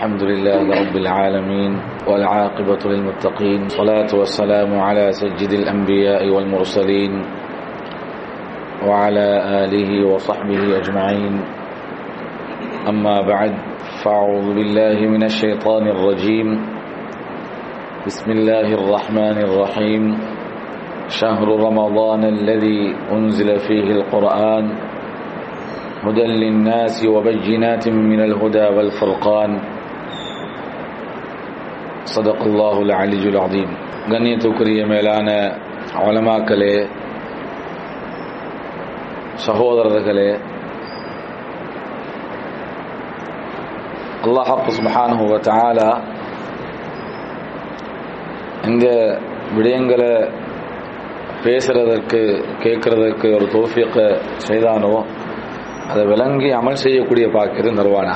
الحمد لله رب العالمين والعاقبة للمتقين صلاة والسلام على سجد الأنبياء والمرسلين وعلى آله وصحبه أجمعين أما بعد فأعوذ بالله من الشيطان الرجيم بسم الله الرحمن الرحيم شهر رمضان الذي أنزل فيه القرآن هدى للناس وبينات من الهدى والفرقان صدق الله العلي العظيم கண்ணியத்துக்குரிய மேலான வளமாக்களே சகோதரர்களே அல்லாஹாக்கு சுபஹானஹு வ தஆலா இந்த விடயங்களை பேசுறதற்கு கேட்கறதற்கு ஒரு தோஃபியத்தை செய்தானோ அதை விளங்கி அமல் செய்யக்கூடிய பாக்கியது தருவானா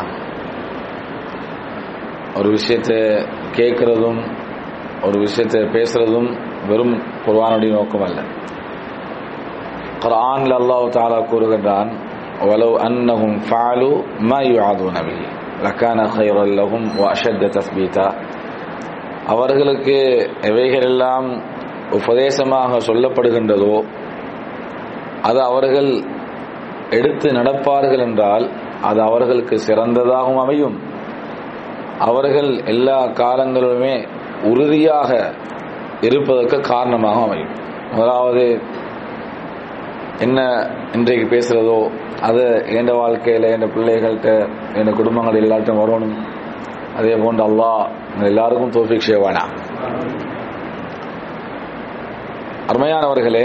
ஒரு விஷயத்தை கேட்கறதும் ஒரு விஷயத்தை பேசுறதும் வெறும் குர்வானுடைய நோக்கம் அல்ல குர்ஆன்ல அல்லாஹ் தாலா கூறுகின்றான் ولو أنهم فعلوا ما يعظون به لكان خيرا لهم وأشد تثبيتا அவர்களுக்கு எவைகளெல்லாம் உபதேசமாக சொல்லப்படுகின்றதோ அது அவர்கள் எடுத்து நடப்பார்கள் என்றால் அது அவர்களுக்கு சிறந்ததாகவும் அமையும் அவர்கள் எல்லா காலங்களிலுமே உறுதியாக இருப்பதற்கு காரணமாக அமையும் முதலாவது என்ன இன்றைக்கு பேசுறதோ அது என் வாழ்க்கையில் என் பிள்ளைகள்கிட்ட என் குடும்பங்கள் எல்லாத்தையும் வரணும் அதே போன்று அல்லாஹ் எல்லாருக்கும் தோஃபிக் செய்வானா அருமையானவர்களே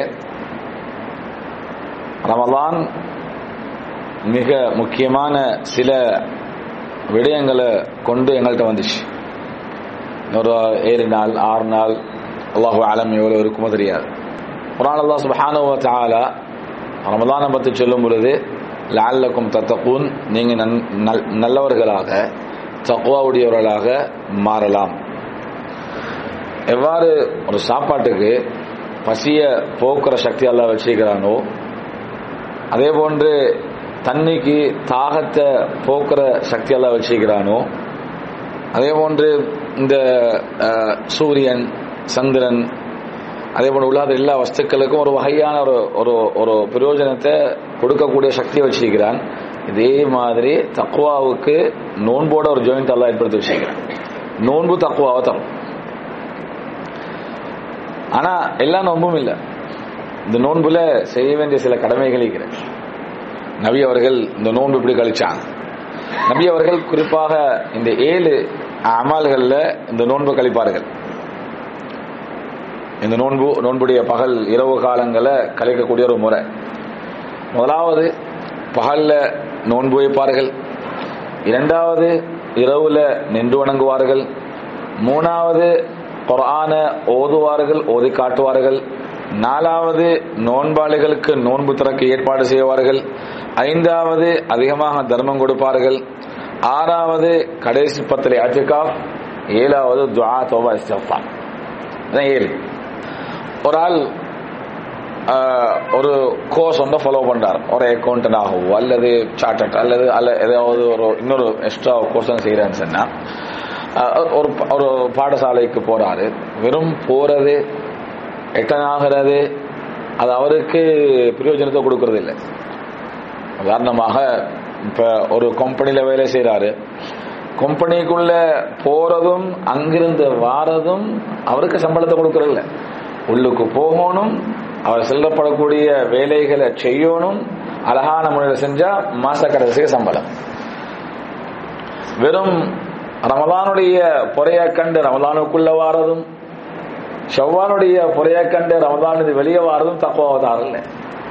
ரமலான் மிக முக்கியமான சில விடயங்களை கொண்டு எங்கள்கிட்ட வந்துச்சு ஒரு ஏழு நாள் ஆறு நாள் அல்லாஹு ஆலம் எவ்வளோ இருக்குமோ தெரியாது குரான் அல்லா சுபஹானு தாலா ரமலானை பற்றி சொல்லும் பொழுது லால்லக்கும் தத்தக்கூன் நீங்கள் நல்லவர்களாக தக்குவாவுடையவர்களாக மாறலாம் எவ்வாறு ஒரு சாப்பாட்டுக்கு பசிய போக்குற சக்தி எல்லாம் வச்சிருக்கிறானோ அதே போன்று தண்ணிக்கு தாகத்தை போக்குற சக்தி எல்லாம் வச்சிருக்கிறானோ அதே போன்று இந்த சூரியன் சந்திரன் அதே போன்று உள்ளாத எல்லா வஸ்துக்களுக்கும் ஒரு வகையான ஒரு ஒரு ஒரு பிரயோஜனத்தை கொடுக்கக்கூடிய சக்தியை வச்சிருக்கிறான் இதே மாதிரி தக்குவாவுக்கு நோன்போட ஒரு ஜாயிண்ட் எல்லாம் ஏற்படுத்தி வச்சிருக்கிறான் நோன்பு தக்குவாவை தரும் ஆனா எல்லா நோன்பும் இல்லை இந்த நோன்புல செய்ய வேண்டிய சில கடமைகள் இருக்கிறேன் நபி அவர்கள் இந்த நோன்பு இப்படி கழிச்சாங்க நபி அவர்கள் குறிப்பாக இந்த ஏழு அமல்கள்ல இந்த நோன்பு கழிப்பார்கள் இந்த நோன்பு நோன்புடைய பகல் இரவு காலங்களை கழிக்கக்கூடிய ஒரு முறை முதலாவது பகல்ல நோன்பு வைப்பார்கள் இரண்டாவது இரவுல நின்று வணங்குவார்கள் மூணாவது குரான ஓதுவார்கள் ஓதி காட்டுவார்கள் நாலாவது நோன்பாளிகளுக்கு நோன்பு திறக்க ஏற்பாடு செய்வார்கள் ஐந்தாவது அதிகமாக தர்மம் கொடுப்பார்கள் ஆறாவது கடைசி பத்திரை அஜிகாப் ஏழாவது துவா தோபா இஸ்தஃபான் ஏழு ஒரு ஆள் ஒரு கோர்ஸ் ஒன்றை ஃபாலோ பண்றார் ஒரு அக்கௌண்டன்ட் ஆகவோ அல்லது சார்ட்டர்ட் அல்லது அல்ல ஏதாவது ஒரு இன்னொரு எக்ஸ்ட்ரா கோர்ஸ் செய்யறேன்னு சொன்னா ஒரு ஒரு பாடசாலைக்கு போறாரு வெறும் போறது எட்டனாகிறது அது அவருக்கு பிரயோஜனத்தை கொடுக்கறது இல்லை உதாரணமாக இப்ப ஒரு கம்பெனியில வேலை செய்யறாரு கம்பெனிக்குள்ள போறதும் அங்கிருந்து வாரதும் அவருக்கு சம்பளத்தை கொடுக்கறதில்ல உள்ளுக்கு போகணும் அவர் செல்லப்படக்கூடிய வேலைகளை செய்யணும் அழகான முறையில் செஞ்சா மாச கடைசிக்கு சம்பளம் வெறும் ரமலானுடைய பொறைய கண்டு ரமலானுக்குள்ள வாரதும் செவ்வானுடைய பொறைய கண்டு ரமலானு வெளியே வாரதும் தக்குவாவதாரம் இல்லை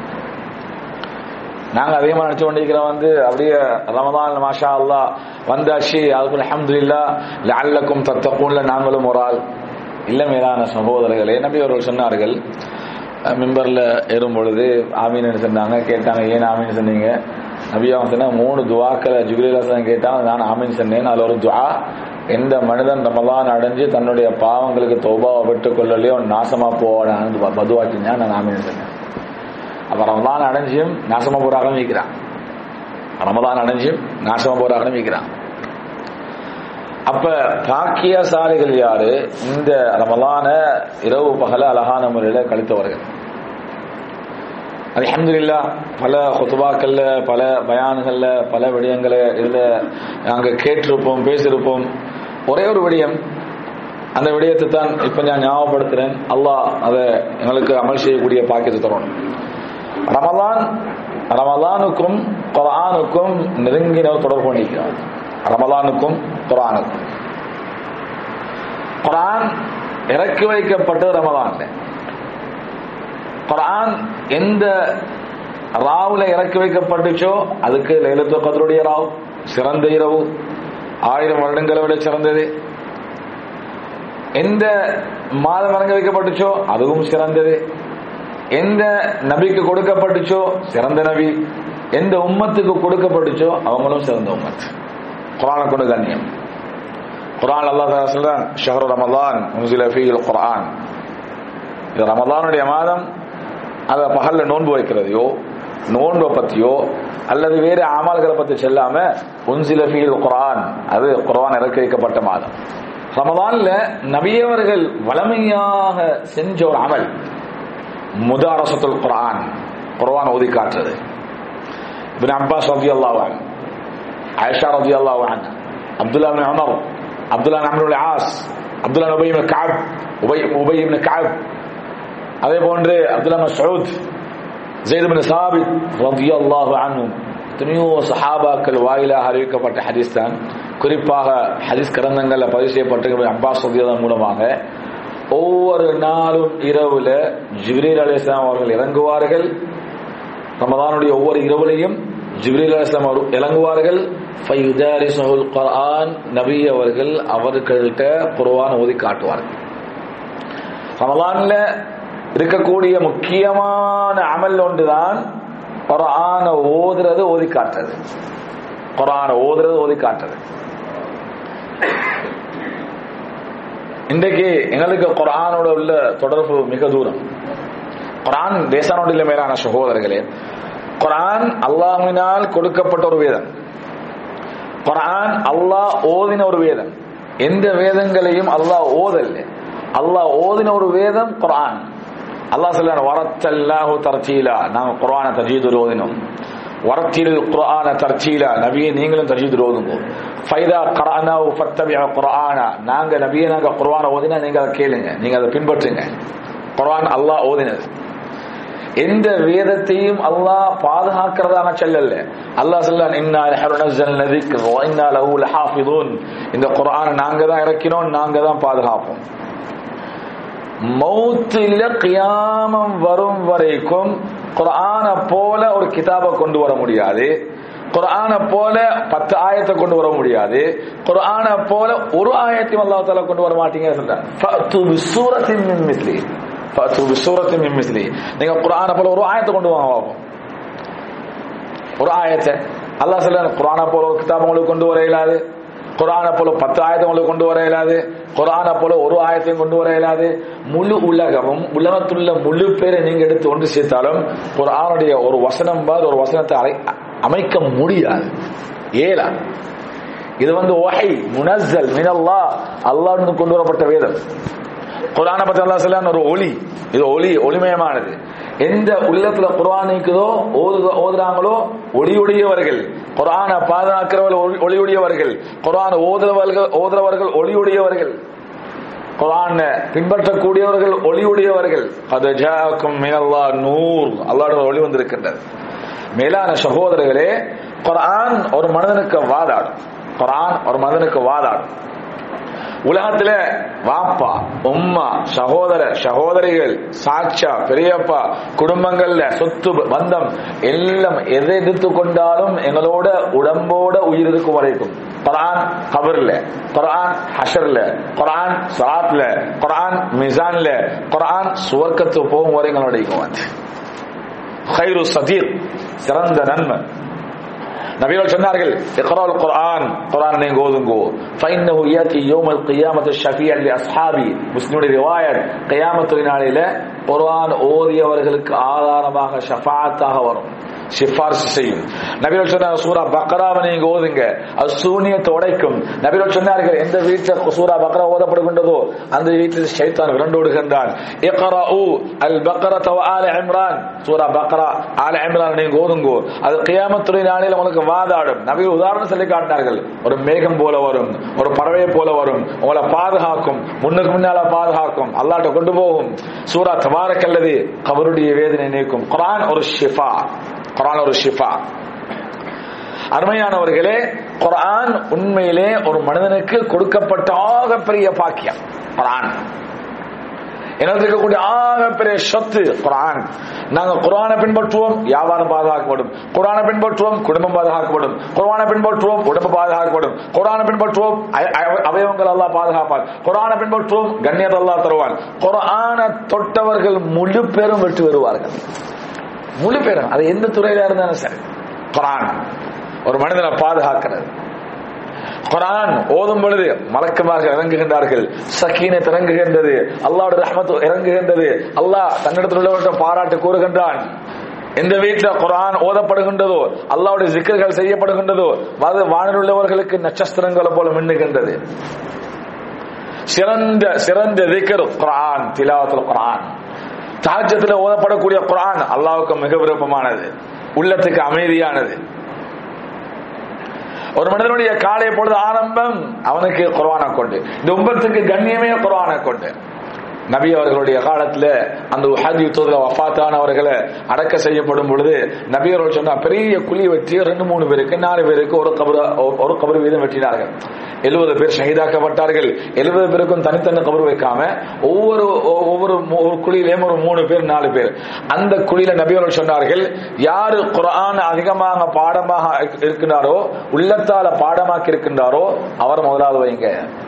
நாங்க அதிகமா நினைச்சு கொண்டிருக்கிறோம் வந்து அப்படியே ரமதான் மாஷா அல்லா வந்தாச்சு அதுக்கு அஹமது இல்லா லல்லக்கும் தத்தக்கும்ல நாங்களும் ஒரு ஆள் இல்ல மேலான சகோதரர்களே நபி அவர்கள் சொன்னார்கள் மிம்பர்ல ஏறும் பொழுது ஆமீன் சொன்னாங்க கேட்டாங்க ஏன் ஆமீன் சொன்னீங்க நபியா சொன்னா மூணு துவாக்களை ஜுபிலாசன் கேட்டாங்க நான் ஆமீன் சொன்னேன் அதுல ஒரு துவா எந்த மனிதன் ரமதான் அடைஞ்சு தன்னுடைய பாவங்களுக்கு தௌபாவை பெற்றுக் கொள்ளலையோ நாசமா போவான்னு பதுவாக்கினா நான் ஆமீன் சொன்னேன் அப்ப ரமதான் அடைஞ்சியும் நாசமா போற ஆரம்பிக்கிறான் ரமதான் அடைஞ்சியும் நாசமா போற ஆரம்பிக்கிறான் அப்ப பாக்கியசாலிகள் யாரு இந்த ரமலான இரவு பகல அழகான முறையில கழித்தவர்கள் அல்ஹம்துலில்லா பல ஹுத்துபாக்கள்ல பல பயான்கள்ல பல விடயங்களை இதுல நாங்க கேட்டிருப்போம் பேசியிருப்போம் ஒரே ஒரு விடயம் அந்த விடயத்தை தான் இப்ப நான் ஞாபகப்படுத்துறேன் அல்லாஹ் அதை எங்களுக்கு அமல் செய்யக்கூடிய பாக்கியத்தை தரணும் ரமலான் ரமலானுக்கும் குரானுக்கும் நெருங்கின தொடர்பு பண்ணிக்கிறார் ரமலானுக்கும் குரானுக்கும் குரான் இறக்கி வைக்கப்பட்டது ரமலான்ல குரான் எந்த ராவுல இறக்கி வைக்கப்பட்டுச்சோ அதுக்கு லைலத்து கதருடைய ராவ் சிறந்த இரவு ஆயிரம் வருடங்களை விட சிறந்தது எந்த மாதம் இறங்க வைக்கப்பட்டுச்சோ அதுவும் சிறந்தது எந்த நபிக்கு கொடுக்கப்பட்டுச்சோ சிறந்த நபி எந்த உம்மத்துக்கு கொடுக்கப்பட்டுச்சோ அவங்களும் சிறந்த உம்மத் குரானை கொண்டு கண்ணியம் குரான் அல்லா சொல்றான் ஷஹரு ரமலான் முசில ஃபீல் குரான் இது ரமலானுடைய மாதம் அதை பகல்ல நோன்பு வைக்கிறதையோ நோன்பை பத்தியோ அல்லது வேறு அமல்களை பத்தி செல்லாம உன்சில ஃபீல் குரான் அது குரான் இறக்கி வைக்கப்பட்ட மாதம் ரமலான்ல நபியவர்கள் வளமையாக செஞ்ச ஒரு அமல் முதாரசத்துல் குரான் குரான் ஓதி காட்டுறது இப்னு அப்பாஸ் ரலியல்லாஹு அன்ஹு ஆயிஷா ரலியல்லாஹு அன்ஹா அப்துல்லா இப்னு உமர் அப்துல்லா இப்னு ஆஸ் அப்துல்லா உபை இப்னு கஅப் உபை உபை இப்னு கஅப் அதே போன்று அப்துல்லா மஸ்ஊத் ஜெயித் இப்னு சாபித் ரலியல்லாஹு அன்ஹு எத்தனையோ சஹாபாக்கள் வாயிலாக அறிவிக்கப்பட்ட ஹதீஸ் தான் குறிப்பாக ஹதீஸ் கிரந்தங்கள்ல பதிவு செய்யப்பட்ட அப்பாஸ் ரலியல்லாஹு மூலமாக ஒவ்வொரு நாளும் இரவுல ஜிப்ரீல் அலிஸ்லாம் அவர்கள் இறங்குவார்கள் ரமதானுடைய ஒவ்வொரு இரவுலையும் ஜிப்ரீல் அலிஸ்லாம் அவர் இறங்குவார்கள் ஃபயுதாரிசுல் குர்ஆன் நபி அவர்கள் அவர்கள்ட்ட குர்ஆன் ஓதி காட்டுவார்கள் ரமதான்ல இருக்கக்கூடிய முக்கியமான அமல் ஒன்றுதான் குர்ஆன ஓதுறது ஓதி காட்டுறது குர்ஆன ஓதுறது ஓதி காட்டுறது இன்றைக்கு எங்களுக்கு குரானோட உள்ள தொடர்பு மிக தூரம் குரான் தேசானோட மேலான சகோதரர்களே குரான் அல்லாஹினால் கொடுக்கப்பட்ட ஒரு வேதம் குரான் அல்லாஹ் ஓதின ஒரு வேதம் எந்த வேதங்களையும் அல்லாஹ் ஓதல்ல அல்லாஹ் ஓதின ஒரு வேதம் குரான் அல்லாஹ் சொல்ல வரத்தல்லாஹு தர்ச்சீலா நாங்க குரான தஜீது ஓதினோம் வரத்தில் குரான தர்ச்சீலா நபியை நீங்களும் தஜீது ஓதுங்க ஃபைதா கரானாவு ஃபத்தபிஅ குர்ஆனா நாங்க நபியை நாங்க குர்ஆனை ஓதினா நீங்க அதை கேளுங்க நீங்க அதை பின்பற்றுங்க குர்ஆன் அல்லாஹ் ஓதினது எந்த வேதத்தையும் அல்லாஹ் பாதுகாக்கிறதான செல்லல்ல அல்லாஹ் சொல்லான் இன்னா நஹ்னு நஸல்னா ذிக்ர வ இன்னா லஹு லஹாஃபிதூன் இந்த குர்ஆனை நாங்க தான் இறக்கினோம் நாங்க தான் பாதுகாப்போம் மௌத்தில கியாமம் வரும் வரைக்கும் குர்ஆனை போல ஒரு கிதாபை கொண்டு வர முடியாது குர்ஆனை போல பத்து ஆயத்தை கொண்டு வர முடியாது குர்ஆனை போல ஒரு ஆயத்தையும் அல்லாஹ் தாலா கொண்டு வர மாட்டீங்க சொல்றாங்க ஃபஅத்து பிசூரத்தின் மின் மிஸ்லி ஃபஅத்து பிசூரத்தின் மின் மிஸ்லி நீங்க குர்ஆனை போல ஒரு ஆயத்தை கொண்டு வாங்க பாப்போம் ஒரு ஆயத்தை அல்லாஹ் சொல்றாங்க குர்ஆனை போல ஒரு கிதாப் உங்களுக்கு கொண்டு வர இயலாது குரானை போல பத்து ஆயத்தை உங்களுக்கு கொண்டு வர இயலாது குரானை போல ஒரு ஆயத்தையும் கொண்டு வர இயலாது முழு உலகமும் உலகத்துள்ள முழு பேரை நீங்க எடுத்து ஒன்று சேர்த்தாலும் குரானுடைய ஒரு வசனம் பார் ஒரு வசனத்தை அரை அமைக்க முடியாது ஏலா இது வந்து ஒஹை முனஸ்ஸல் மினல்லா அல்லாஹ் கொண்டு வரப்பட்ட வேதம் குரானை பத்தி அல்லாஹ் சொல்ல ஒரு ஒளி இது ஒளி ஒளிமயமானது எந்த உள்ளத்துல குரான் இருக்குதோ ஓது- ஓதுறாங்களோ ஒளியுடையவர்கள் குரானை பாதுகாக்கிறவர்கள் ஒளியுடையவர்கள் குரான் ஓதுறவர்கள் ஓதுறவர்கள் ஒளியுடையவர்கள் குரான பின்பற்றக்கூடியவர்கள் ஒளியுடையவர்கள் அது ஜாக்கும் மினல்லா நூர் அல்லாஹ்வுடைய ஒளி வந்திருக்கின்றது மேலான சகோதரர்களே குர்ஆன் ஒரு மனிதனுக்கு வாதாடும் குர்ஆன் ஒரு மனிதனுக்கு வாதாடும் உலகத்துல வாப்பா உம்மா சகோதர சகோதரிகள் சாட்சா பெரியப்பா குடும்பங்கள்ல சொத்து பந்தம் எல்லாம் எதை எதிர்த்து கொண்டாலும் எங்களோட உடம்போட உயிர் இருக்கும் வரைக்கும் குரான் கபர்ல குரான் ஹஷர்ல குரான் சராத்ல குரான் மிசான்ல குரான் சுவர்க்கத்து போகும் வரை எங்களோட இருக்கும் அது ஹைரு சதீர் சிறந்த நன்மை நபிகள் சொன்னார்கள் இக்ரால் குர்ஆன் குர்ஆன் நீங்க ஓதுங்கோ ஃபைன்னஹு யாதி யௌமல் கியாமத்தி ஷஃபியன் லி அஸ்ஹாபி முஸ்லிமுடைய ரிவாயத் கியாமத்துடைய நாளில குர்ஆன் ஓதியவர்களுக்கு ஆதாரமாக ஷஃபாஅத்தாக வரும் சிபாரிசு செய்யும் நபிகள் சொன்னாங்க சூரா பக்ராவை நீங்க ஓதுங்க அது சூனியத்தை உடைக்கும் நபிகள் சொன்னார்கள் எந்த வீட்டில் சூரா பக்ரா ஓதப்படுகின்றதோ அந்த வீட்டில் ஷைத்தான் விரண்டோடுகின்றான் இக்ரஉ அல் பக்ரத வ ஆல இம்ரான் சூரா பக்ரா ஆல இம்ரான் நீங்க ஓதுங்கோ அது கியாமத்துடைய நாளில் உங்களுக்கு வாதாடும் நபிகள் உதாரணம் சொல்லி காட்டினார்கள் ஒரு மேகம் போல வரும் ஒரு பறவை போல வரும் உங்களை பாதுகாக்கும் முன்னுக்கு முன்னால பாதுகாக்கும் அல்லாட்ட கொண்டு போகும் சூரா தபாரக் அல்லது கபருடைய வேதனை நீக்கும் குரான் ஒரு ஷிஃபா குரான் ஒரு ஷிஃபா அருமையானவர்களே குரான் உண்மையிலே ஒரு மனிதனுக்கு கொடுக்கப்பட்ட ஆகப்பெரிய பாக்கியம் குரான் எனக்கு இருக்கக்கூடிய ஆகப்பெரிய சொத்து குரான் நாங்க குரானை பின்பற்றுவோம் வியாபாரம் பாதுகாக்கப்படும் குரானை பின்பற்றுவோம் குடும்பம் பாதுகாக்கப்படும் குரானை பின்பற்றுவோம் உடம்பு பாதுகாக்கப்படும் குரானை பின்பற்றுவோம் அய- அய- அவயவங்கள் எல்லாம் பாதுகாப்பான் குரானை பின்பற்றுவோம் கண்ணியத்தை எல்லாம் தருவான் குரானை தொட்டவர்கள் முழு பேரும் வெற்றி வருவார்கள் முழு பேரும் அது எந்த துறையில இருந்தாலும் சரி குரான் ஒரு மனிதனை பாதுகாக்கிறது குரான் ஓதும் பொழுது மலக்குமார்கள் இறங்குகின்றார்கள் சக்கீனத் இறங்குகின்றது அல்லாஹ்வுடைய ரஹ்மத் இறங்குகின்றது அல்லாஹ் தன்னிடத்தில் உள்ளவர்கிட்ட பாராட்டு கூறுகின்றான் எந்த வீட்டில் குரான் ஓதப்படுகின்றதோ அல்லாஹ்வுடைய ஜிக்கர்கள் செய்யப்படுகின்றதோ அது வானில் உள்ளவர்களுக்கு நட்சத்திரங்களை போல மின்னுகின்றது சிறந்த சிறந்த திக்கர் குரான் திலாவத்தில் குரான் தாஜத்தில் ஓதப்படக்கூடிய குரான் அல்லாஹ்வுக்கு மிக விருப்பமானது உள்ளத்துக்கு அமைதியானது ஒரு மனிதனுடைய காலை பொழுது ஆரம்பம் அவனுக்கு குர்ஆனை கொண்டு இந்த உம்மத்துக்கு கண்ணியமே குர்ஆனை கொண்டு நபி அவர்களுடைய காலத்துல அந்த உஹத் யுத்தத்துல வஃபாத்தானவர்களை அடக்க செய்யப்படும் பொழுது நபி அவர்கள் சொன்னா பெரிய குழி வெட்டி ரெண்டு மூணு பேருக்கு நாலு பேருக்கு ஒரு கபர் ஒரு கபர் வீதம் வெட்டினார்கள் எழுபது பேர் ஷஹீதாக்கப்பட்டார்கள் எழுபது பேருக்கும் தனித்தனி கபர் வைக்காம ஒவ்வொரு ஒவ்வொரு மூ- ஒரு குழியிலேயும் ஒரு மூணு பேர் நாலு பேர் அந்த குழியில நபி அவர்கள் சொன்னார்கள் யாரு குர்ஆன் அதிகமாக பாடமாக இருக்கின்றாரோ உள்ளத்தால பாடமாக்கி இருக்கின்றாரோ அவர் முதலாவது வைங்க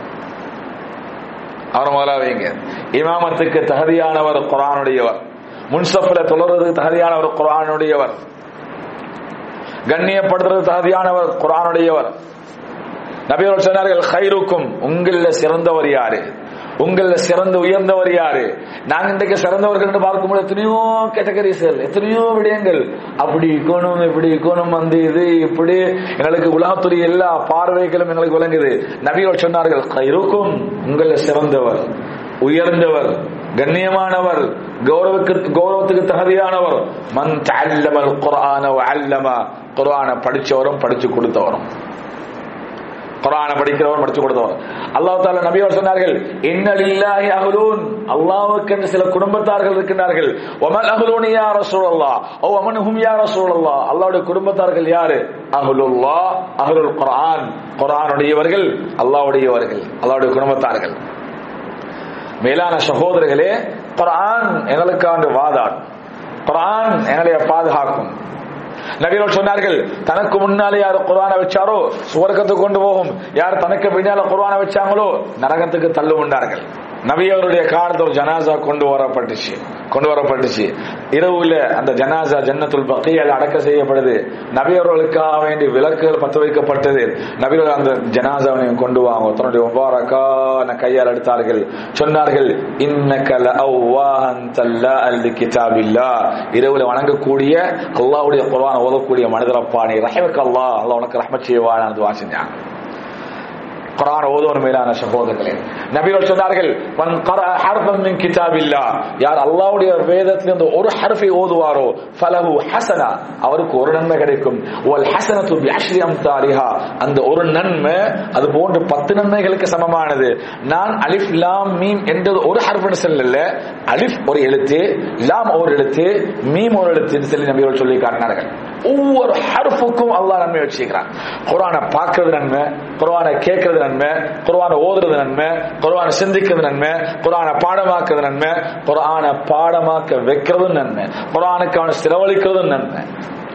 அவர் முதலாவது வைங்க இமாமத்துக்கு தகுதியானவர் குர்ஆனுடையவர் முன்சப்பில் தொழுறதுக்கு தகுதியானவர் குர்ஆனுடையவர் கண்ணியப்படுத்துறது தகுதியானவர் குர்ஆனுடையவர் நபி அவர்கள் சொன்னார்கள் ஹைருக்கும் உங்கள சிறந்தவர் யாரு உங்கள சிறந்து உயர்ந்தவர் யாரு நாங்க இன்றைக்கு சிறந்தவர்கள் என்று பார்க்கும்போது எத்தனையோ கேட்டகரிஸ்கள் எத்தனையோ விடயங்கள் அப்படி இருக்கணும் இப்படி இருக்கணும் வந்து இது இப்படி எங்களுக்கு உலகத்துடைய எல்லா பார்வைகளும் எங்களுக்கு விளங்குது நபிகள் சொன்னார்கள் ஹைருக்கும் உங்கள சிறந்தவர் உயர்ந்தவர் கண்ணியமானவர் கௌரவக்கு கௌரவத்துக்கு தகுதியானவர் மன் தஅல்லமல் குர்ஆன வ அல்லம குர்ஆனை படிச்சவரும் படிச்சு கொடுத்தவரும் குரானை படிக்கிறவர் படிச்சு கொடுத்தவர் அல்லாஹ் தாலா நபி அவர் சொன்னார்கள் இன்னலில்லாஹி அஹ்லூன் அல்லாஹ்வுக்கு என்று சில குடும்பத்தார்கள் இருக்கின்றார்கள் வமல் அஹ்லூன் யா ரசூலல்லாஹ் ஓ வமன் ஹும் யா ரசூலல்லாஹ் அல்லாஹ்வுடைய குடும்பத்தார்கள் யாரு அஹ்லுல்லாஹ் அஹ்லுல் குர்ஆன் குர்ஆனுடையவர்கள் அல்லாஹ்வுடையவர்கள் அல்லாஹ்வுடைய குடும்பத்தார்கள் மேலான சகோதரர்களே குர்ஆன் எங்களுக்காண்டு வாதாடும் குர்ஆன் எங்களை பாதுகாக்கும் நபிகள் சொன்னார்கள் தனக்கு முன்னாலே யார் குர்ஆனை வச்சாரோ சுவர்க்கத்துக்கு கொண்டு போகும் யார் தனக்கு பின்னால குர்ஆனை வச்சாங்களோ நரகத்துக்கு தள்ளுமுண்டார்கள் நபி அவருடைய காலத்தில் ஒரு ஜனாசா கொண்டு வரப்பட்டுச்சு கொண்டு வரப்பட்டுச்சு இரவுல அந்த ஜனாசா ஜன்னத்துல் பக்கையால் அடக்க செய்யப்படுது நபி அவர்களுக்காக வேண்டி விளக்குகள் பத்த வைக்கப்பட்டது நபிகள் அந்த ஜனாசாவை கொண்டு வாங்க தன்னுடைய முபாரக்கான கையால் எடுத்தார்கள் சொன்னார்கள் இன்னக்கல அவ்வாஹன் தல்லா அல்லி கிதாபில்லா இரவுல வணங்கக்கூடிய அல்லாஹ்வுடைய குர்ஆன் ஓதக்கூடிய மனிதரப்பா நீ ரஹமக்கு அல்லாஹ் அல்லாஹ் உனக்கு ரஹ்மத் செய்வான் துவா செஞ்சாங்க குர்ஆன் ஓதுவோர் மேலான சகோதரர்களே நபிகள் சொன்னார்கள் மன் கரஅ ஹர்ஃபன் மின் கிதாபில்லா யார் அல்லாஹ்வுடைய வேதத்திலிருந்து ஒரு ஹர்ஃபை ஓதுவாரோ ஃபலஹு ஹஸனா அவருக்கு ஒரு நன்மை கிடைக்கும் வல் ஹஸனத்து பிஅஷ்ரி அம்சாலிஹா அந்த ஒரு நன்மை அது போன்று பத்து நன்மைகளுக்கு சமமானது நான் அலிஃப் லாம் மீம் என்றது ஒரு ஹர்ஃப்னு சொல்லல அலிஃப் ஒரு எழுத்து லாம் ஒரு எழுத்து மீம் ஒரு எழுத்துன்னு சொல்லி நபிகள் சொல்லி காட்டினார்கள் ஒவ்வொரு ஹர்ஃபுக்கும் அல்லாஹ் நன்மை வச்சிருக்கிறான் குர்ஆனை பார்க்கிறது நன்மை குர்ஆனை கேட்கறது நன்மை குர்ஆனை ஓதுறது நன்மை குர்ஆனை சிந்திக்கிறது நன்மை குர்ஆனை பாடமாக்குறது நன்மை குர்ஆனை பாடமாக்க வைக்கிறதும் நன்மை குர்ஆனுக்கு அவனை செலவழிக்கிறதும் நன்மை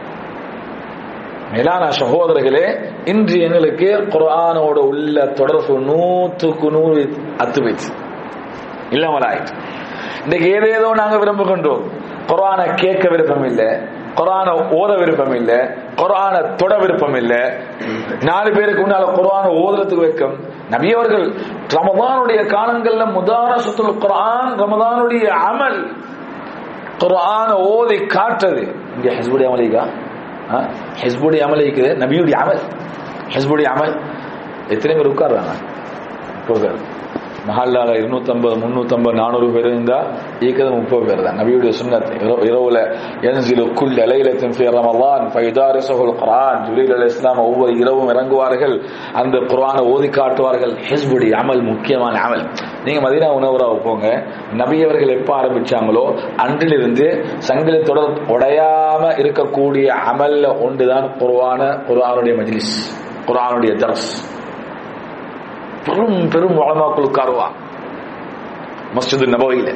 மேலான சகோதரர்களே இன்று எங்களுக்கு குர்ஆனோட உள்ள தொடர்பு நூற்றுக்கு நூறு அத்துவைச்சு இல்லாமலாயிட்டு இன்னைக்கு ஏதேதோ நாங்க விரும்புகின்றோம் குர்ஆனை கேட்க விருப்பம் இல்லை குர்ஆனை ஓத விருப்பம் இல்லை குர்ஆனை தொட விருப்பம் இல்லை நாலு பேருக்கு முன்னால குர்ஆனை ஓதுறதுக்கு வைக்கும் நபி அவர்கள் ரமதானுடைய காலங்கள்ல முதாரசத்துல் குர்ஆன் ரமதானுடைய அமல் குர்ஆனை ஓதி காட்டுறது இங்க ஹஸ்புடைய அமலிகா ஹிஸ்புடைய அமல் இருக்குது நபியுடைய அமல் ஹிஸ்புடைய அமல் எத்தனை பேர் உட்கார்றாங்க உட்கார் மஹல்லால இருநூத்தம்பது முன்னூத்தம்பது நானூறு பேர் இருந்தா ஈக்கிறது முப்பது பேர் தான் நபியுடைய சுண்ணத் இரவு- இரவுல என்சிலு குல் இலையிலத்தின் ஃபி ரமலான் ஃபைதாரிசஹுல் குர்ஆன் ஜிப்ரீல் அலைஹிஸ்ஸலாம் ஒவ்வொரு இரவும் இறங்குவார்கள் அந்த குர்ஆனை ஓதி காட்டுவார்கள் ஹிஸ்புடைய அமல் முக்கியமான அமல் நீங்க மதீனா உணவராக போங்க நபி அவர்கள் எப்ப ஆரம்பிச்சாங்களோ அன்றிலிருந்து சங்கிலி தொடர் உடையாம இருக்கக்கூடிய அமல்ல ஒன்றுதான் குர்ஆன குர்ஆனுடைய மஜ்லிஸ் குர்ஆனுடைய தர்ஸ் பெரும் பெரும் உலமாக்கள் உட்காருவா மஸ்ஜிது நபவியில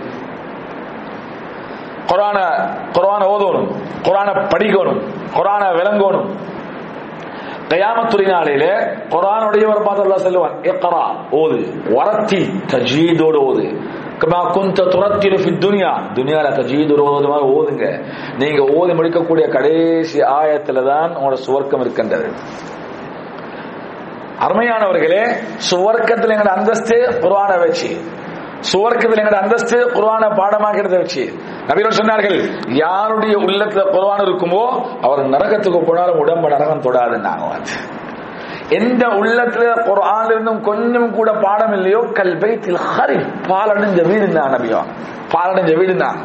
குரான குரான ஓதணும் குரான படிக்கணும் குரான விளங்கணும் கயாமத்துறை நாளில குரானுடையவர் பார்த்து அல்லாஹ் சொல்லுவான் இக்ரா ஓது வரத்தி தஜீதோடு ஓது கமா குந்த துரத்திரு ஃபி துனியா துனியால தஜீதோடு ஓது மாதிரி ஓதுங்க நீங்க ஓதி முடிக்கக்கூடிய கடைசி ஆயத்துல தான் உங்களோட சுவர்க்கம் இருக்கின்றது அருமையானவர்களே சுவர்க்கத்தில் எங்கட அந்தஸ்து குர்ஆன வச்சு சுவர்க்கத்தில் எங்கட அந்தஸ்து குர்ஆன பாடமாக்கிறத வச்சு நபிகள் சொன்னார்கள் யாருடைய உள்ளத்துல குர்ஆன் இருக்குமோ அவர் நரகத்துக்கு போனாலும் உடம்பு நரகம் தொடாதுன்னாங்க வந்து. எந்த உள்ளத்துல குர்ஆன் இருந்தும் கொஞ்சம் கூட பாடம் இல்லையோ கல்பைத்தில் ஹரி பாலடைஞ்ச வீடு தான் நபியா பாலடைஞ்ச வீடு தான்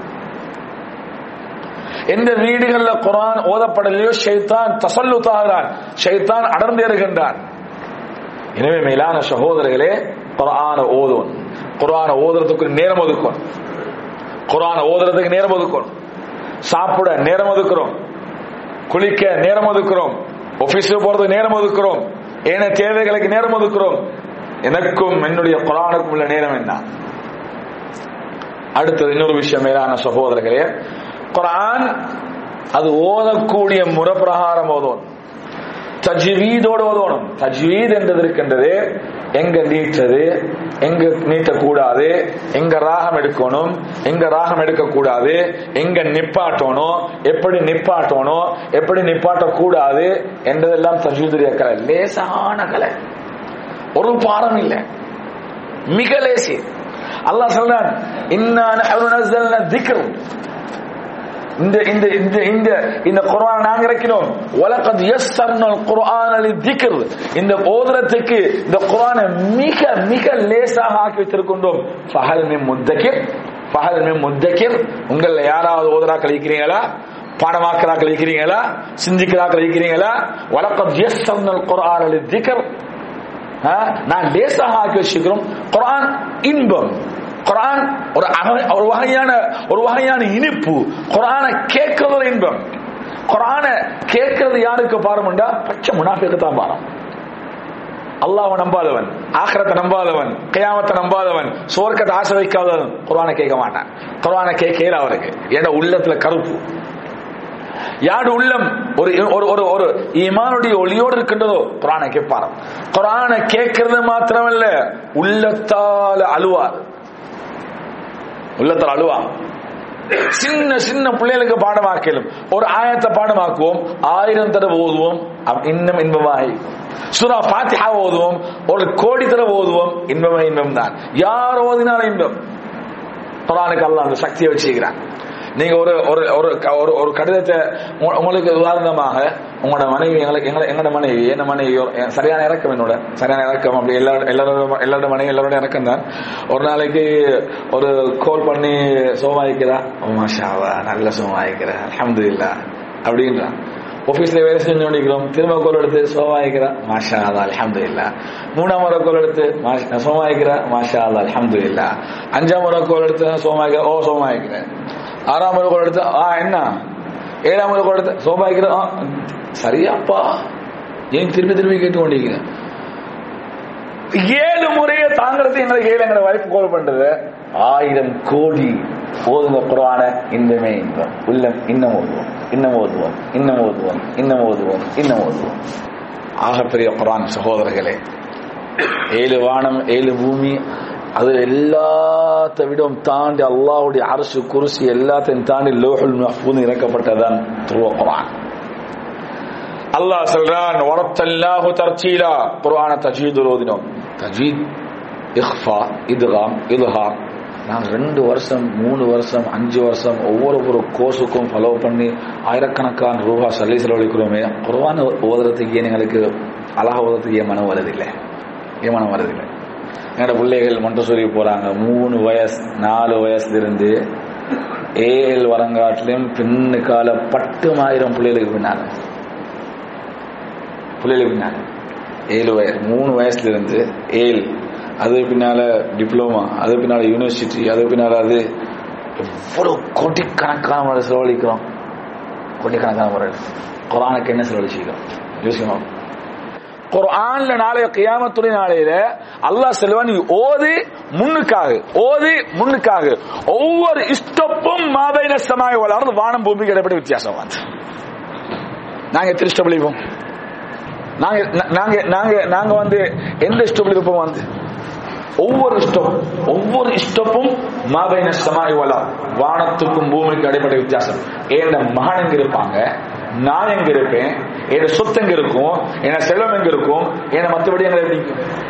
எந்த வீடுகள்ல குர்ஆன் ஓதப்படலையோ ஷைத்தான் தசல்லுத்தாகிறான் ஷைத்தான் அடர்ந்தேறுகின்றான் எனவே மேலான சகோதரர்களே குர்ஆன ஓதும் குர்ஆன ஓதுறதுக்கு நேரம் ஒதுக்கணும் குர்ஆன ஓதுறதுக்கு நேரம் ஒதுக்கணும் சாப்பிட நேரம் ஒதுக்குறோம் குளிக்க நேரம் ஒதுக்குறோம் ஆபீஸுக்கு போறதுக்கு நேரம் ஒதுக்குறோம் ஏன தேவைகளுக்கு நேரம் ஒதுக்குறோம் எனக்கும் என்னுடைய குர்ஆனுக்கும் உள்ள நேரம் என்ன அடுத்தது இன்னொரு விஷயம் மேலான சகோதரர்களே குர்ஆன் அது ஓதக்கூடிய முறை பிரகாரம் ஓதும் தஜ்வீதோடு ஓதணும் தஜ்வீத் என்றது இருக்கின்றது எங்க நீட்டது எங்க நீட்டக்கூடாது எங்க ராகம் எடுக்கணும் எங்க ராகம் எடுக்கக்கூடாது எங்க நிப்பாட்டணும் எப்படி நிப்பாட்டணும் எப்படி நிப்பாட்டக்கூடாது என்றதெல்லாம் தஜ்வீதுடைய கலை லேசான கலை ஒரு பாடம் இல்லை மிக லேசி அல்லாஹ் சொல்றான் இன்னா நஹ்னு நஸல்னா திக்ர் இந்த இந்த இந்த இந்த இந்த குர்ஆன் நாங்க இறக்கினோம் வலகத் யஸ்ஸர்னல் குர்ஆன லிذிக்ர் இந்த ஓதுறதுக்கு இந்த குர்ஆனை மிக மிக லேசாக ஆக்கி வைத்திருக்கின்றோம் ஃபஹல் மின் முத்தகிர் ஃபஹல் மின் முத்தகிர் உங்கள யாராவது ஓதுறா கழிக்கிறீங்களா பாடமாக்கிறா கழிக்கிறீங்களா சிந்திக்கிறா கழிக்கிறீங்களா வலகத் யஸ்ஸர்னல் குர்ஆன லிذிக்ர் நான் லேசாக ஆக்கி வச்சுக்கிறோம் குர்ஆன் இன்பம் குரான் ஒரு அக- ஒரு வகையான ஒரு வகையான இனிப்பு குரானை கேட்கறது ஒரு இன்பம் குரானை கேட்கறது யாருக்கு பாரம்ண்டா பச்சை முனாஃபிக்கு தான் பாரம் அல்லாஹ்வை நம்பாதவன் ஆഖിറத்தை நம்பாதவன் கியாமத்தை நம்பாதவன் சுவர்க்கத்தை ஆசை வைக்காதவன் குர்ஆனை கேட்க மாட்டான் குர்ஆனை கேட்கல அவருக்கு ஏன்னா உள்ளத்துல கருப்பு யாரு உள்ளம் ஒரு ஒரு ஒரு ஒரு ஈமானுடைய ஒளியோடு இருக்கின்றதோ குரானை கேட்பாராம் குரானை கேட்கறது மாத்திரமல்ல உள்ளத்தால அழுவார் உள்ளத்தால் அழுவா சின்ன சின்ன பிள்ளைகளுக்கு பாடமாக்கலும் ஒரு ஆயத்தை பாடமாக்குவோம் ஆயிரம் தடவை ஓதுவோம் அவ் இன்னும் இன்பமாய் சூரா ஃபாத்திஹா ஓதுவோம் ஒரு கோடி தடவை ஓதுவோம் இன்பமே இன்பம் தான் யார் ஓதினாலும் இன்பம் குரானுக்கு அல்லாஹ் அந்த சக்தியை வச்சுக்கிறான் நீங்க ஒரு ஒரு ஒரு க- ஒரு ஒரு கடிதத்தை உங்க- உங்களுக்கு உதாரணமாக உங்களோட மனைவி எங்களுக்கு எங்களை எங்களோட மனைவி என்ன மனைவி ஒரு- எ- சரியான இறக்கம் என்னோட சரியான இறக்கம் அப்படி எல்லா எல்லாரோட எல்லாரோட மனைவி எல்லாரோட இறக்கம் தான் ஒரு நாளைக்கு ஒரு கோல் பண்ணி சோமாயிக்கிறா ஓ மாஷாவா நல்ல சோமாயிக்கிற அல்ஹம்துலில்லாஹ் அப்படின்றான் ஆபீஸ்ல வேலை செஞ்சு கொண்டிருக்கிறோம் திரும்ப கோல் எடுத்து சோமாயிக்கிறா மாஷா அல்லா அல்ஹம்துலில்லாஹ் மூணாம் முறை கோல் எடுத்து மாஷ்- சோமாயிக்கிறா மாஷா அல்லா அல்ஹம்துலில்லாஹ் அஞ்சாம் முறை கோல் எடுத்து சோமாயிக்கிற ஓ சோமாயிக்கிறேன் ஆறாம் முறை கோல் எடுத்து ஆ என்ன ஏழாம் முறை கோல் எடுத்து சோமாயிக்கிற ஆ சரியாப்பா ஏன் திருப்பி திருப்பி கேட்டு கொண்டிருக்கிறேன் ஏழு முறையை தாங்கிறது எங்களுக்கு ஏழு எங்களை வைப்பு கோல் பண்றது ஆயிரம் கோடி ஓதுங்க குரான இன்பமே இன்பம் உள்ளம் இன்னும் ஓதுவோம் இன்னும் ஓதுவோம் இன்னும் ஓதுவோம் இன்னும் ஓதுவோம் இன்னும் ஓதுவோம் ஆகப்பெரிய குரான் சகோதரர்களே ஏழு வானம் ஏழு பூமி அது எல்லாத்த விடவும் தாண்டி அல்லாஹ்வுடைய அரசு குருசி எல்லாத்தையும் தாண்டி லோஹுல் மஹ்பூன் இறக்கப்பட்டதான் துருவ குரான் அல்லாஹ் சொல்றான் வரத்தல்லாஹு தர்ச்சீலா குர்ஆன தஜீதுல் ஓதினோம் தஜீத் இஹ்ஃபா இத்காம் இத்ஹார் நாங்கள் ரெண்டு வருஷம் மூணு வருஷம் அஞ்சு வருஷம் ஒவ்வொரு ஒரு கோர்ஸுக்கும் ஃபாலோ பண்ணி ஆயிரக்கணக்கான ரூபா சல்லி செலவழிக்கிறோமே குர்ஆன் ஓதுறதுக்கு ஏன் எங்களுக்கு அழகா ஓதுறதுக்கு ஏன் மனம் வருதில்லை ஏன் மனம் வருதில்லை என்னோட பிள்ளைகள் மொண்டசூரி போறாங்க மூணு வயசு நாலு வயசுல இருந்து ஏழு வரங்காட்டிலும் பின்னு கால பட்டுமாயிரம் பிள்ளைகளுக்கு பின்னாங்க பிள்ளைகளுக்கு பின்னாங்க ஏழு வயசு மூணு வயசுல இருந்து ஏழு அது பின்னால டிப்ளமா அது பின்னால யூனிவர்சிட்டி அது பின்னால அது எவ்வளவு கோடிக்கணக்கான முறை செலவழிக்கிறோம் கோடிக்கணக்கான முறை குரானுக்கு என்ன செலவழிச்சிக்கிறோம் யோசிக்கணும் குர்ஆன்ல நாளைய கியாமத்துடைய நாளையில அல்லாஹ் செல்வன் நீ ஓதி முன்னுக்காக ஓதி முன்னுக்காக ஒவ்வொரு ஸ்டெப்பும் மாபைன சமாய வளர்ந்து வானம் பூமிக்கு இடைப்பட்ட வித்தியாசம் வந்து நாங்க எத்தனை ஸ்டெப் இருப்போம் நாங்க நாங்க நாங்க நாங்க வந்து எந்த ஸ்டெப்ல இருப்போம் வந்து ஒவ்வொரு ஸ்டெப் ஒவ்வொரு ஸ்டெப்பும் மாபைன சமாய் வலா வானத்துக்கும் பூமிக்கு அடைப்பட்ட வித்தியாசம் ஏன் மகன் எங்க இருப்பாங்க நான் எங்க இருப்பேன் என் சொத்து எங்க இருக்கும் என் செல்வம் எங்க இருக்கும் என் மற்றபடி எங்க எப்படி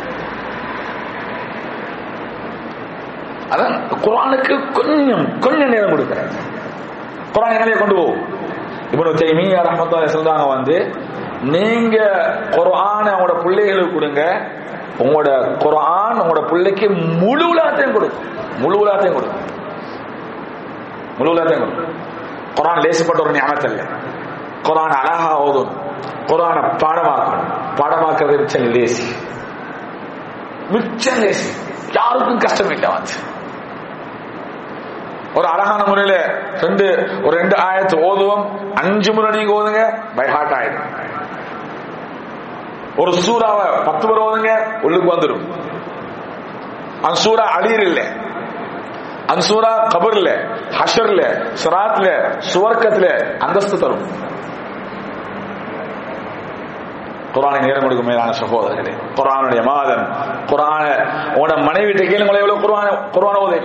அதான் குரானுக்கு கொஞ்சம் கொஞ்சம் நேரம் கொடுக்கிறார் குரான் எங்களைய கொண்டு போகும் இப்போ தைமியா ரஹமத்துல்லாஹி சொல்றாங்க வந்து நீங்க குர்ஆன உங்களோட பிள்ளைகளுக்கு கொடுங்க உங்களோட குர்ஆன் உங்களோட பிள்ளைக்கு முழு உலகத்தையும் கொடுக்கும் முழு உலகத்தையும் கொடுக்கும் முழு உலகத்தையும் கொடுக்கும் குர்ஆன் லேசிப்பட்ட ஒரு ஞாபகத்தில் இல்லை குர்ஆன் அழகா ஓதும் குர்ஆனை பாடமாக்கணும் பாடமாக்குறது மிச்சம் லேசி மிச்சம் லேசி யாருக்கும் கஷ்டம் இல்லை வந்து ஒரு அழகான முறையில ரெண்டு ஒரு ரெண்டு ஆயிரத்து ஓதுவோம் அஞ்சு முறை நீங்க ஓதுங்க பை ஹார்ட் ஆயிடும் ஒரு சூறாவை பத்து முறை ஓதுங்க உள்ளுக்கு வந்துடும் அந்த சூறா அழியர் இல்ல அந்த சூறா கபர்ல ஹஷர்ல சிராத்ல சுவர்க்கத்துல அந்தஸ்து தரும் குரானை நேரம் கொடுக்கும் மேலான சகோதரர்களே குரானுடைய மாதம் குரான உன மனைவி கேளுங்களே எவ்வளவு குரான குரான ஓதை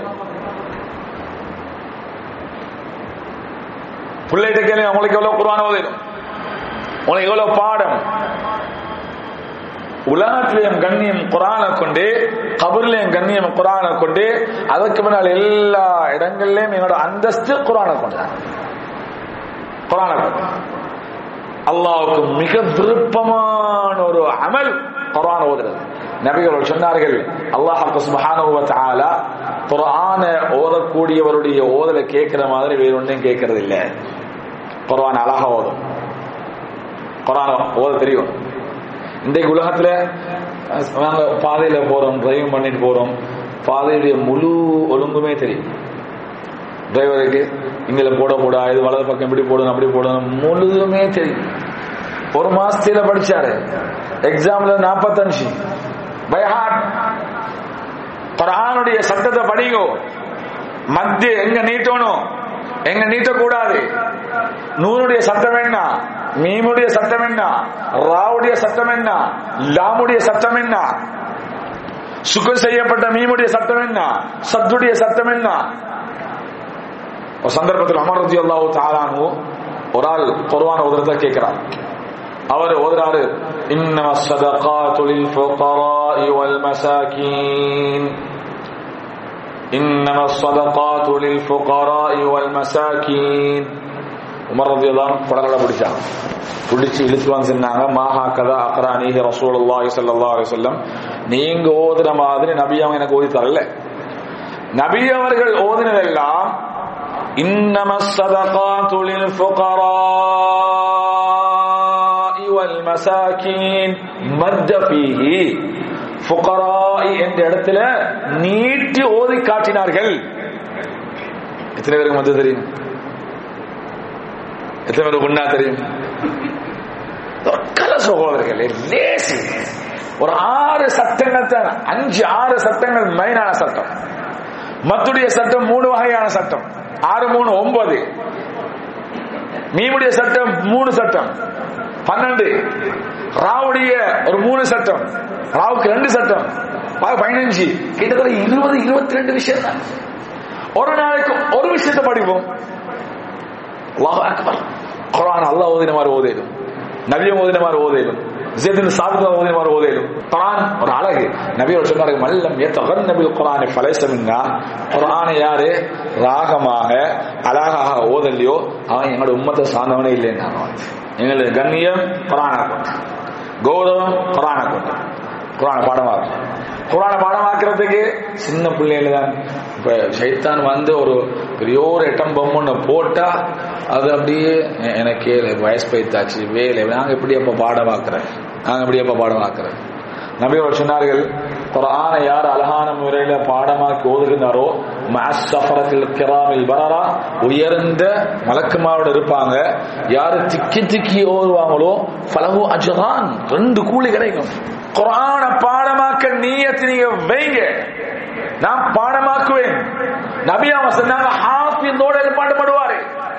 பிள்ளைகிட்ட கேளுங்க உங்களுக்கு எவ்வளவு குரான ஓதைடும் உனக்கு எவ்வளவு பாடம் உலகத்திலேயும் கண்ணியம் குரானை கொண்டு கபர்லையும் கண்ணியம் குரானை கொண்டு அதற்கு முன்னால் எல்லா இடங்கள்லயும் என்னோட அந்தஸ்து குரானை கொண்டு குரானை கொண்டு அல்லாவுக்கு மிக விருப்பமான ஒரு அமல் குரான் ஓதுறது நபிகள் சொன்னார்கள் அல்லாஹ் சுப்ஹானஹு வ தஆலா குர்ஆன ஓதக்கூடியவருடைய ஓதலை கேட்கிற மாதிரி வேற ஒன்றையும் கேட்கறது இல்ல குர்ஆன் அழகா ஓதும் குர்ஆன் ஓத தெரியும் இன்றைக்கு உலகத்துல நாங்க பாதையில போறோம் டிரைவ் பண்ணிட்டு போறோம் பாதையுடைய முழு ஒழுங்குமே தெரியும் டிரைவருக்கு இங்கே போடக்கூடா இது வலது பக்கம் இப்படி போடணும் அப்படி போடணும் முழுதுமே தெரியும் ஒரு மாசத்துல படிச்சாரு எக்ஸாம்ல நாற்பத்தஞ்சு பைஹாட் குரானுடைய சட்டத்தை படிங்கோ மத்திய எங்க நீட்டணும் எங்க நீட்டக்கூடாது நூனுடைய சட்டம் என்ன மீமுடைய சட்டம் என்ன ராவுடைய சட்டம் என்ன லாமுடைய சட்டம் என்ன சுகம் செய்யப்பட்ட மீமுடைய சட்டம் என்ன சத்துடைய சட்டம் என்ன ஒரு சந்தர்ப்பத்தில் அமர் ரதி அல்லாஹு தாலானு ஒரு ஆள் குர்ஆன் ஓதுறத கேட்கிறார் அவர் ஓதுறாரு இன்னம الصدقات للفقراء والمساكين انما الصدقات للفقراء والمساكين உமர் ரதி அல்லாஹ் படலட பிடிச்சாங்க பிடிச்சு இழுத்து வந்து சொன்னாங்க மாஹா கதா அக்ரானிஹி ரசூலுல்லாஹி ஸல்லல்லாஹு அலைஹி வஸல்லம் நீங்க ஓதுற மாதிரி நபி அவங்க எனக்கு ஓதி தரல நபி அவர்கள் ஓதினதெல்லாம் إنما الصدقات للفقراء والمساكين مد فيه فقراء என்ற இடத்துல நீட்டி ஓதி காட்டினார்கள் எத்தனை பேருக்கு மது தெரியும் எத்தனை பேருக்கு உண்ணா தெரியும் கல சகோதரர்களே லேசி ஒரு ஆறு சட்டங்கள் தான் அஞ்சு ஆறு சட்டங்கள் மெயினான சட்டம் மத்துடைய சட்டம் மூணு வகையான சட்டம் ஆறு மூணு ஒன்பது மீமுடைய சட்டம் மூணு சட்டம் பன்னெண்டு ராவுடைய ஒரு மூணு சட்டம் ராவுக்கு ரெண்டு சட்டம் பதினஞ்சு கிட்டத்தட்ட இருபது இருபத்தி ரெண்டு விஷயம் தான் ஒரு நாளைக்கு ஒரு விஷயத்தை படிப்போம் அல்லாஹ் அக்பர் குரான் அல்லாஹ் ஓதின மாதிரி ஓதிடும் நபியம் ஓதின மாதிரி ஓதிடும் ஜெய்தின் சாபித் ஓதி மாதிரி ஓதையிலும் குரான் ஒரு அழகு நபியோட சொன்னார்கள் மல்லம் ஏத்தகன் நபில் குரானை பலைசமின்னா குரானை யாரு ராகமாக அழகாக ஓதல்லையோ அவன் எங்களோட உம்மத்தை சார்ந்தவனே இல்லைன்னா எங்களது கண்ணியம் குரானை கொண்டு கௌரவம் குரானை கொண்டு குரானை பாடமாக்கும் குரானை பாடமாக்குறதுக்கு சின்ன பிள்ளைகள தான் இப்ப சைத்தான் வந்து ஒரு பெரிய ஒரு எட்டம் பொம்முன்னு போட்டா அது அப்படியே எ- எனக்கு வயசு பைத்தாச்சு வேலை நாங்க எப்படி அப்ப பாடமாக்குறேன் நாங்க எப்படி அப்ப பாடமாக்குறேன் நபிகள் சொன்னார்கள் குரானை யார் அழகான முறையில பாடமாக்கி ஓதுகின்றாரோ மாசஃபரத்தில் கிராமில் வரரா உயர்ந்த மலக்குமாரோட இருப்பாங்க யாரு திக்கி திக்கி ஓதுவாங்களோ பலகு அஜகான் ரெண்டு கூலி கிடைக்கும் குரான பாடமாக்க நீயத்தை நீங்க வைங்க நான் பாடமாக்குவேன் நபி அவன் சொன்னாங்க ஹாஃபிஸோட பாடுபடுவாரு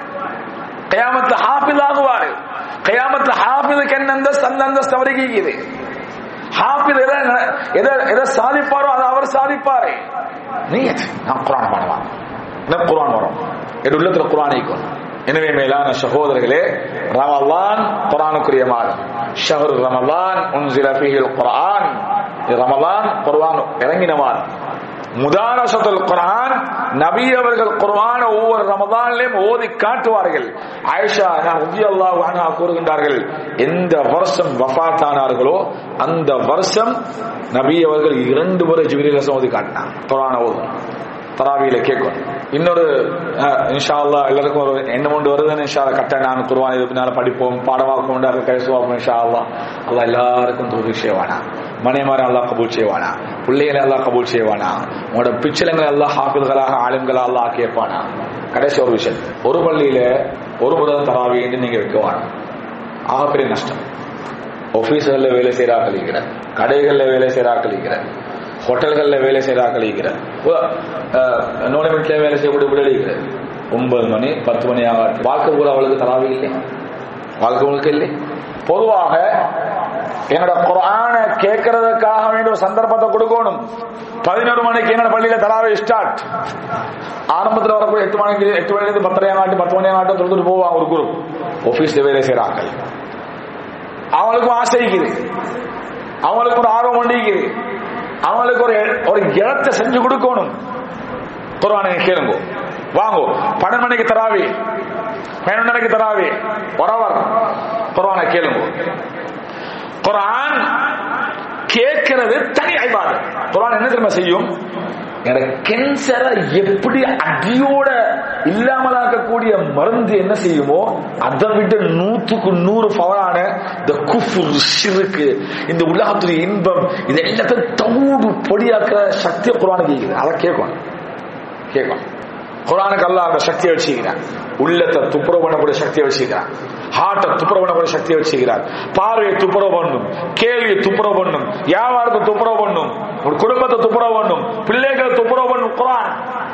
கயாமத்துல ஹாஃபிஸ் ஆகுவாரு கயாமத்துல ஹாஃபிஸுக்கு என்ன அந்தஸ்து அந்த அந்தஸ்து அவருக்கு இருக்குது ஹாஃபிஸ் எதை எதை எதை சாதிப்பாரோ அதை அவர் சாதிப்பாரு நீயத் நான் குரான் பாடுவான் எனக்கு குரான் வரும் என் உள்ளத்துல குரான் ஈக்கும் எனவே மேலான சகோதரர்களே ரமலான் குரானுக்குரிய மாதம் ஷஹர் ரமலான் உன்சில ஃபீஹில் குர்ஆன் இது ரமலான் குர்ஆன் இறங்கின மாதம் முதாரசத்துல் குர்ஆன் நபி அவர்கள் குர்ஆன ஒவ்வொரு ரமதானிலும் ஓதி காட்டுவார்கள் ஆயிஷா நான் ரலியல்லாஹு அன்ஹா கூறுகின்றார்கள் எந்த வருஷம் வஃபாத் ஆனார்களோ அந்த வருஷம் நபி அவர்கள் இரண்டு முறை ஜிப்ரீல் ரசம் ஓதி காட்டினாங்க குர்ஆன ஓதும் தராவியில கேட்கும் இன்னொரு அஹ், இன்ஷா அல்லாஹ் எல்லாருக்கும் ஒரு எண்ணம் கொண்டு வருதுன்னு இன்ஷா அல்லாஹ் கட்ட நான் குருவான் இது பின்னால படிப்போம் பாடமாக்கும் அதை கைசுவாக்கும் இன்ஷா அல்லாஹ் அல்லாஹ் எல்லாருக்கும் தூது செய்வானா மனைமாரி அல்லாஹ் கபூல் செய்வானா பிள்ளைகளை அல்லாஹ் கபூல் செய்வானா உங்களோட பிச்சலங்களை எல்லாம் ஹாஃபில்களாக ஆளுங்களாக அல்லாஹ் கேட்பானா கடைசி ஒரு விஷயம் ஒரு பள்ளியில ஒரு முதல் தராவி என்று நீங்க வைக்க வேணாம் ஆகப்பெரிய நஷ்டம் ஆபீஸ்கள்ல வேலை செய்யறா கழிக்கிற கடைகள்ல வேலை செய்யறா கழிக்கிற ஹோட்டல்கள்ல வேலை செய்யறா கழிக்கிற நோனமெண்ட்ல வேலை செய்யக்கூடிய விடலிக்கிற ஒன்பது மணி பத்து மணி ஆகாது வாழ்க்கை கூட அவளுக்கு தராவே இல்லை வாழ்க்கை உங்களுக்கு இல்லை பொதுவாக என்னோட குரான கேட்கறதுக்காக வேண்டிய ஒரு சந்தர்ப்பத்தை கொடுக்கணும் பதினோரு மணிக்கு என்னோட பள்ளியில தராவே ஸ்டார்ட் ஆரம்பத்துல வரக்கூடிய எட்டு மணிக்கு எட்டு மணில இருந்து பத்தரை ஆகட்டும் பத்து மணி ஆகட்டும் தொழுதுட்டு போவாங்க ஒரு குரூப் ஆபீஸ்ல வேலை செய்யறாங்க அவங்களுக்கும் ஆசை இருக்குது அவங்களுக்கு ஒரு ஆர்வம் ஒண்டிக்குது அவங்களுக்கு ஒரு ஒரு இடத்தை செஞ்சு கொடுக்கணும் குர்ஆனை கேளுங்க வாங்கோ பன்னெண்டு மணிக்கு தராவி பன்னெண்டு மணிக்கு தராவி வரவர் குர்ஆனை கேளுங்க குர்ஆன் கேட்கிறது தனி ஐபாதம் குர்ஆன் என்ன தெரியுமா செய்யும் எனக்கு கேன்சரை எப்படி அடியோட இல்லாமலாக்கக்கூடிய மருந்து என்ன செய்யுமோ அதை விட நூத்துக்கு நூறு பவரான இந்த குஃபுர் ஷிருக்கு இந்த உலகத்துடைய இன்பம் இது எல்லாத்தையும் தவுடு பொடியாக்குற சக்தியை குரான் கேட்குது அதை கேட்கணும் கேட்கணும் குரானுக்கு அல்லாஹ் அந்த சக்தியை வச்சுக்கிறான் உள்ளத்தை துப்புரவு பண்ணக்கூடிய சக்தியை வச்சுக்கிறான் ஹார்ட்டை துப்புரவு பண்ணக்கூடிய சக்தியை வச்சுக்கிறார் பார்வையை துப்புரவு பண்ணும் கேள்வியை துப்புரவு பண்ணும் வியாபாரத்தை துப்புரவு பண்ணும் ஒரு குடும்பத்தை துப்புரவு பண்ணும் பிள்ளைகளை துப்புரவு பண்ணும் குரான்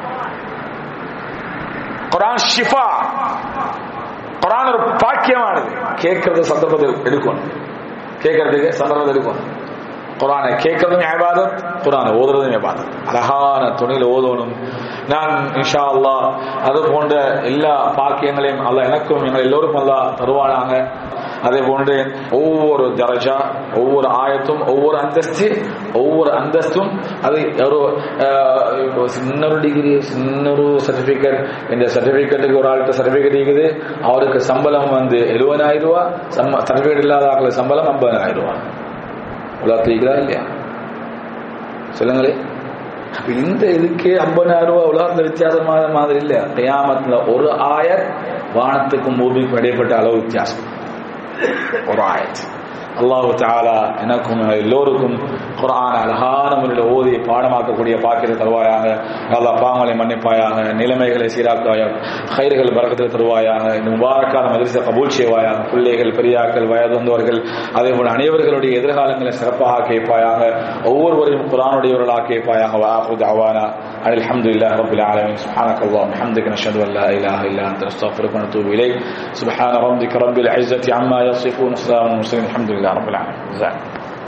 குரான் ஷிஃபா குரான் ஒரு பாக்கியமானது கேட்கறது சந்தர்ப்பத்தை எடுக்கணும் கேட்கறதுக்கு சந்தர்ப்பத்தை எடுக்கணும் குரானை கேட்கறதும் இபாதத் குரானை ஓதுறதும் இபாதத் அழகான துணியில் ஓதணும் நான் இன்ஷா அல்லாஹ் அது போன்ற எல்லா பாக்கியங்களையும் அல்லாஹ் எனக்கும் எங்கள் எல்லோருக்கும் அல்லாஹ் தருவானாங்க அதே போன்று ஒவ்வொரு தரஜா ஒவ்வொரு ஆயத்தும் ஒவ்வொரு அந்தஸ்து ஒவ்வொரு அந்தஸ்தும் அது ஒரு அஹ், இப்போ சின்ன ஒரு டிகிரி சின்ன ஒரு சர்டிபிகேட் இந்த சர்டிபிகேட்டுக்கு ஒரு ஆள்கிட்ட சர்டிபிகேட் இருக்குது அவருக்கு சம்பளம் வந்து எழுபதாயிரம் ரூபா சர்டிபிகேட் இல்லாத ஆளுக்கு சம்பளம் ஐம்பதாயிரம் ரூபா உலகத்தில் இருக்கிறா இல்லையா சொல்லுங்களே அப்ப இந்த இதுக்கே ஐம்பதாயிரம் ரூபாய் உலகத்துல வித்தியாசமான மாதிரி இல்ல கியாமத்துல ஒரு ஆயத் வானத்துக்கும் பூமிக்கும் இடைப்பட்ட அளவு வித்தியாசம் ஒரு ஆயத் அல்லாஹு தாலா எனக்கும் எல்லோருக்கும் குரான் அழகான முறையில் ஓதி பாடமாக்கக்கூடிய பாக்கியத்தை தருவாயாக நல்லா பாவங்களை மன்னிப்பாயாக நிலைமைகளை சீராக்குவாயாக கயிறுகள் பறக்கத்தில் தருவாயாக இந்த முபாரக்கான மதிரிசை கபூல் செய்வாயாக பிள்ளைகள் பெரியாக்கள் வயது வந்தவர்கள் அதே போல அனைவர்களுடைய எதிர்காலங்களை சிறப்பாக கேட்பாயாக ஒவ்வொருவரையும் குரானுடையவர்களாக கேட்பாயாக வாஹுத் அவானா عن الحمد لله رب العالمين سبحانك اللهم وبحمدك نشهد ان لا اله الا انت نستغفرك ونتوب اليك سبحان ربك رب العزه عما يصفون وسلام على المرسلين الحمد لله رب العالمين